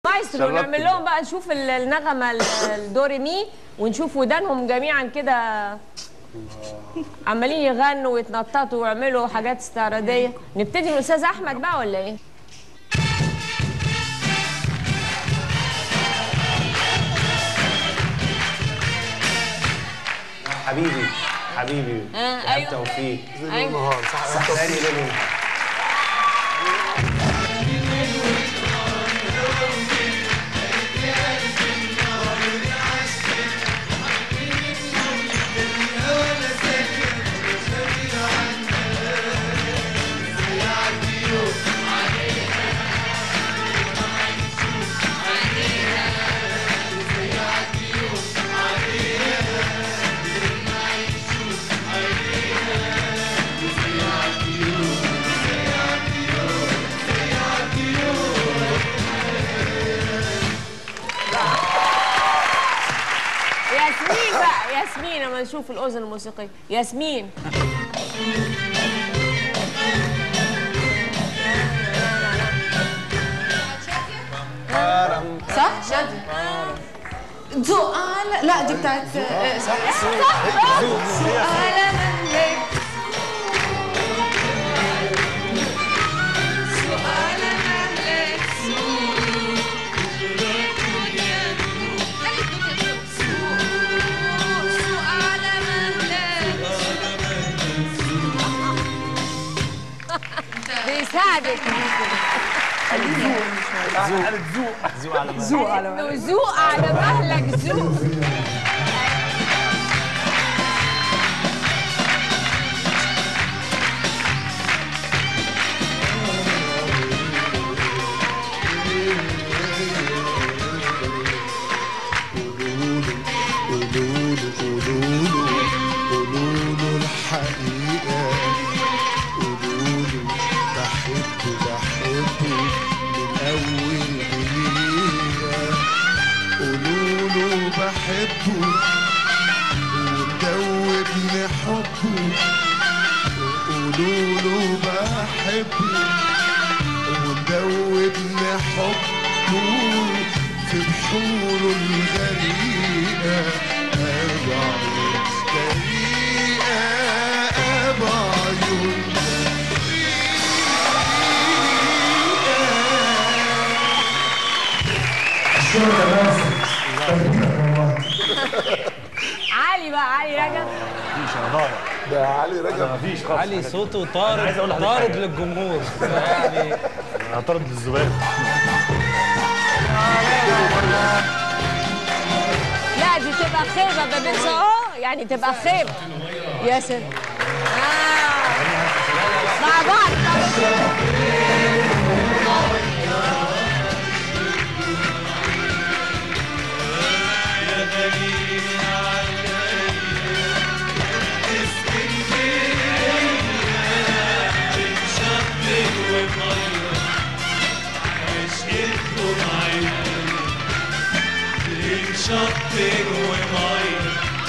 مايسترو شرفتني. نعمل لهم بقى نشوف ال- النغمه ال- الدوري مي ونشوف ودانهم جميعا كده عمالين يغنوا ويتنططوا ويعملوا حاجات استعراضيه نبتدي من الاستاذ احمد بقى ولا ايه حبيبي حبيبي آه، إيهاب أيوة. توفيق ايوه سحراني ليل ياسمين بقى ياسمين اما نشوف الاذن الموسيقيه ياسمين صح شادي ذوق على لا دي بتاعت آه، صح ذوق على مهلك ذوق على مهلك ذوق على مهلك بيساعدك ذوق على ما ذوق على إنه ذوق على مهلك ذوق قولوله قولوله قولوله الحقيقة قولوله بحبه بحبه من أول دقيقة قولوله بحبه ومدوبني حبه قولوله بحبه ومدوبني حبه في بحوره الغريقة أربع دقيقة أربع عيون علي بقى علي رجب مفيش انا ضايع ده علي رجب مفيش خالص علي صوته طارد عايز أقول لحضرتك طارد حاجة. للجمهور يعني انا هطرد للذباب لا دي تبقى خيبه ده بس اهو يعني تبقى خيبه يا سيدي آه. مع بعض شطين ومية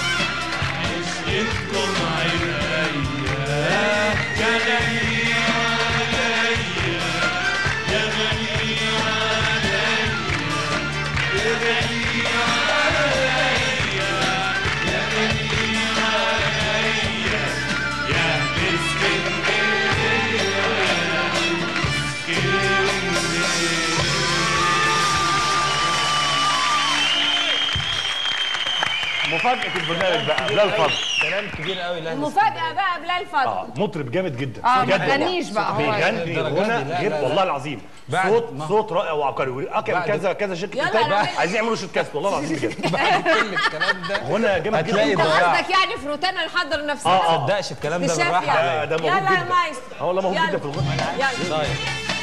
عشقتكم عينيا يا غالي عليا يا غالي عليا يا غالي عليا يا غالي عليا يا اسكندرية اسكندرية مفاجأة البرنامج بقى بلال فضل كلام كبير قوي لا المفاجاه بقى بلال فضل اه مطرب جامد جدا اه ما بجد والله. تغنيش بقى هو بيغني الدرجات غنى دي، لا، غير لا، لا. والله العظيم بعد صوت ما- صوت رائع وعبقري أكل بعد- كذا كذا شركه يلا انتاج يا رب. عايزين يعملوا شوت كاست والله العظيم بجد بعد كل الكلام ده غنى جامد هتلاقي جدا انت ضياع. قصدك يعني في روتانا نحضر نفسنا اه اه صدقش الكلام ده اكتشاف بالراحه يعني. عليا ده موجود يلا يا جدا. مايسترو اه والله موجود يلا. جدا في الغنى يلا طيب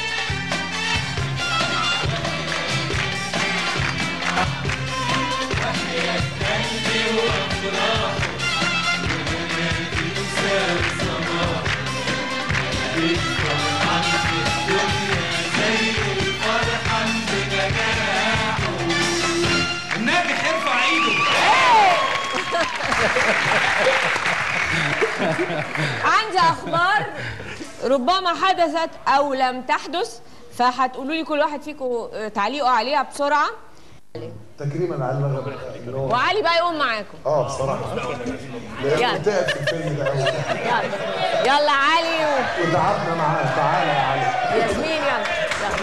الناجح يرفع ايده عندي اخبار ربما حدثت او لم تحدث فهتقولوا لي كل واحد فيكم آه، تعليقوا عليها بسرعه تكريما على المغرب اللي هو وعلي بقى يقوم معاكم اه بصراحه يلا. لانه تعب في الفيلم ده قوي يلا يلا علي و- وتعبنا معاه تعالى يا علي ياسمين يلا يلا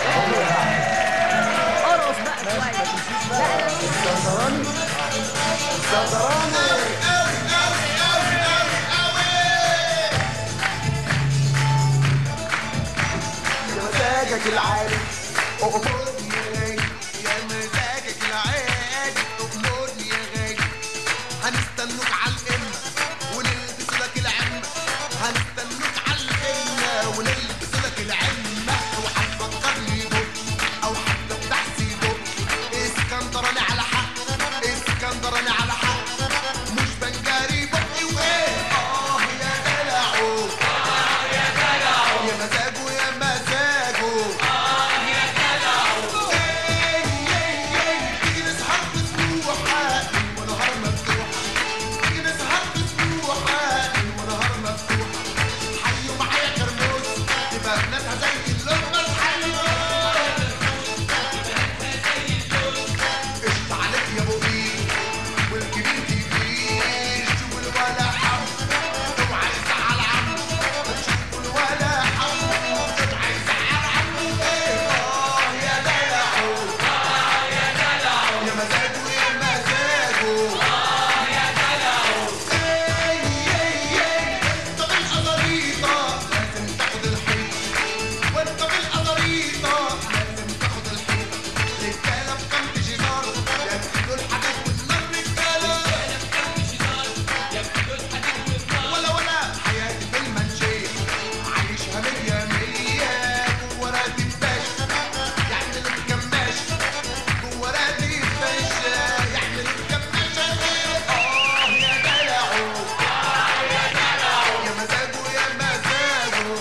ارقص بقى شويه اسكندراني اسكندراني يا مزاجك العالي أمرني يا غالي يا مزاجك العالي أمرني يا غالي هنستنوك على القمة ونلبس لك العمة هنستنوك على القمة ونلبس لك العمة وهتفكرني بك أو حتى بتحسي بك اسكندراني على حق اسكندراني على حق مش بنجاري بقي وإيه آه يا دلعو يا مزاجه يا مزاجه تيجي نسهر بسبوحة ونهار مفتوحة تيجي نسهر بسبوحة ونهار مفتوحة حيوا معايا كرموز تبقى بناتها زي اللقمة الحلوة قشطة عليك يا ابو بيه والكبير كبير شوف الولا حم اوعى يزعل عم تشوف الولا حم اوعى يزعل عم ايه اه يا دلعو يا مزاجه يا مزاجه ايه ايه ايه طب القطريطة لازم تاخد الحيط وانت بالقطريطة لازم تاخد الحيط رجالة بكم جيجار ياكلوا الحديد والنار رجالة ولا ولا حياتي في المنشية عايشها مية مية جوا راتب باشا يعمل الكماش جوا راتب باشا يعمل الكماش اه يا دلعو يا مزاجه يا مزاجه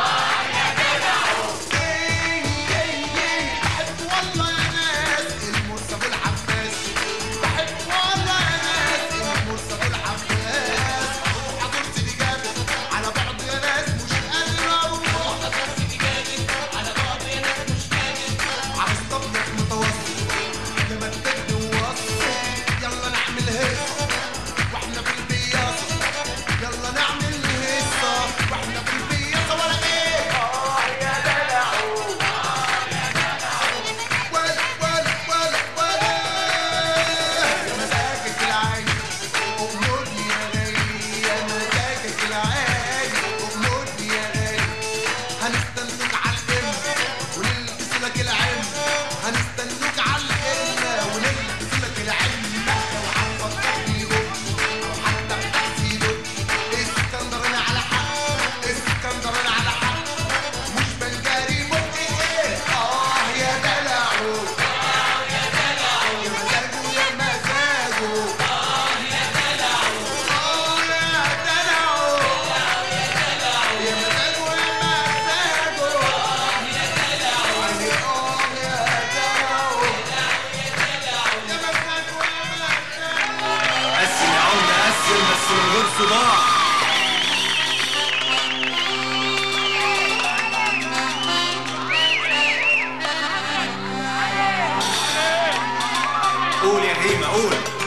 بحب والله يا ناس المرسى ابو العباس بحب والله يا ناس المرسى ابو العباس حضور سيدي جابر على بعض يا ناس مش قادر اروح حضور سيدي جابر على بعض يا ناس مش قادر على الصبية متوسط لما تبدي ووصل يلا نعمل هيصة واحنا في البياصة يلا نعمل هيصة واحنا في البياصة ولا ايه اه يا دلعو ولا ولا ولا ولا يا مزاجك العالي أمرني يا غالي يا مزاجك العالي أمرني يا غالي هنستنوك على القمة ونلبس لك العلم هنستنوك على القمة ونلبس لك العلم لو هتفكرني بك أو حتى بتحسي بك اسكندراني على حق اسكندراني على حق مش بنجاري بك ايه اه يا دلعو يا مزاجه يا مزاجه اه يا دلعو يا مزاجه يا مزاجه يعني اه يا دلعو يا مزاجه يا قسم يا عم قسم بس من غير صداع قول يا هيمة قول